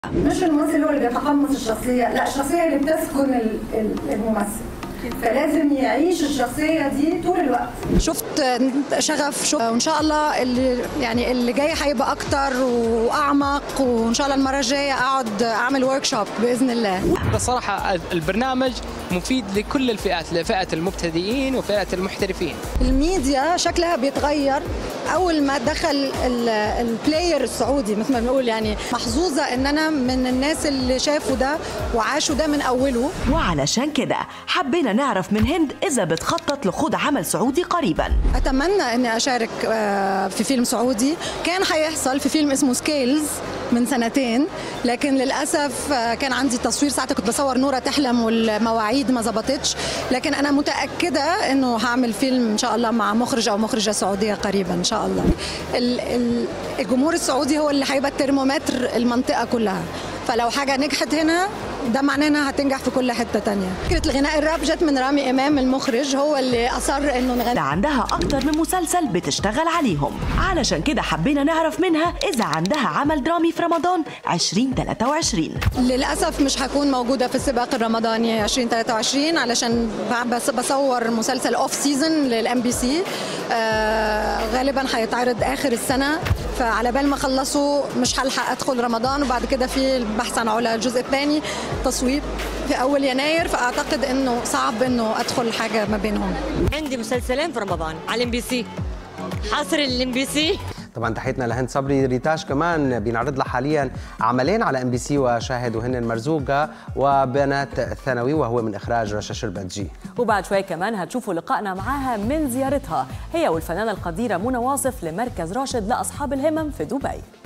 مش الممثل هو اللي بيتقمص الشخصيه لا الشخصيه اللي بتسكن ال- ال- الممثل فلازم يعيش الشخصيه دي طول الوقت شفت شغف شفت وان شاء الله اللي يعني اللي جاي هيبقى اكتر واعمق وان شاء الله المره الجايه اقعد اعمل ورك شوب باذن الله بصراحة البرنامج مفيد لكل الفئات لفئة المبتدئين وفئة المحترفين الميديا شكلها بيتغير اول ما دخل ال- البلاير السعودي مثل ما بنقول يعني محظوظه ان انا من الناس اللي شافوا ده وعاشوا ده من اوله وعلشان كده حبينا نعرف من هند إذا بتخطط لخوض عمل سعودي قريبا اتمنى اني اشارك آه، في فيلم سعودي كان هيحصل في فيلم اسمه سكيلز من سنتين لكن للاسف آه، كان عندي تصوير ساعتها كنت بصور نوره تحلم والمواعيد ما ظبطتش لكن انا متاكده انه هعمل فيلم ان شاء الله مع مخرج او مخرجه سعوديه قريبا ان شاء الله ال- ال- الجمهور السعودي هو اللي هيبقى الترمومتر المنطقه كلها فلو حاجه نجحت هنا ده معناه انها هتنجح في كل حته تانية فكره الغناء الراب جت من رامي امام المخرج هو اللي اصر انه نغني ده عندها أكتر من مسلسل بتشتغل عليهم علشان كده حبينا نعرف منها إذا عندها عمل درامي في رمضان 2023 للاسف مش هكون موجوده في السباق الرمضاني 2023 علشان ب- بس بصور مسلسل اوف سيزون للام بي سي غالبا هيتعرض اخر السنه فعلى بال ما اخلصه مش هلحق ادخل رمضان وبعد كده في البحث عن علا الجزء الثاني تصوير في اول يناير فاعتقد انه صعب انه ادخل حاجه ما بينهم عندي مسلسلين في رمضان على الام بي سي حصر الام بي سي طبعا تحيتنا لهند صبري ريتاش كمان بينعرض لها حاليا عملين على ام بي سي وشاهد وهن المرزوقه وبنات الثانوي وهو من اخراج رشا شربتجي وبعد شوي كمان هتشوفوا لقائنا معاها من زيارتها هي والفنانة القديرة منى واصف لمركز راشد لأصحاب الهمم في دبي